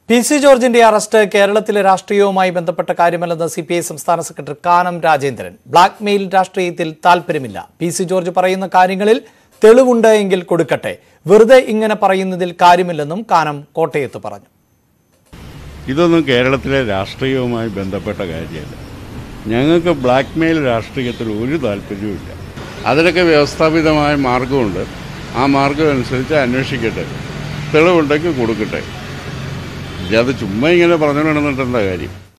P C ജോർജിന്റെ arrest കേരളത്തിലെ രാഷ്ട്രീയവുമായി ബന്ധപ്പെട്ട കാര്യമല്ലെന്ന് സി പി ഐ സംസ്ഥാന secretary Kanam Rajendran blackmail രാഷ്ട്രീയത്തിൽ താല്പര്യമില്ല പി സി ജോർജ് പറയുന്ന കാര്യങ്ങളിൽ തെളിവുണ്ട് എങ്കിൽ കൊടുക്കട്ടെ വെറുതെ ഇങ്ങനെ പറയുന്നതിൽ കാര്യമില്ലെന്നും കാനം കോട്ടയത്ത് പറഞ്ഞു ഇതൊന്നും കേരളത്തിലെ രാഷ്ട്രീയവുമായി ബന്ധപ്പെട്ട കാര്യമല്ല ഞങ്ങൾക്ക് ബ്ലാക്ക് മെയിൽ രാഷ്ട്രീയത്തിൽ ഒരു താല്പര്യവുമില്ല അതിനൊക്കെ വ്യവസ്ഥാപിതമായ മാർഗമുണ്ട് ആ മാർഗം അനുസരിച്ച് അന്വേഷിക്കട്ടെ തെളിവുണ്ടെങ്കിൽ കൊടുക്കട്ടെ ഇല്ലാതെ ചുമ്മാ ഇങ്ങനെ പറഞ്ഞു നടന്നിട്ട് എന്താ കാര്യം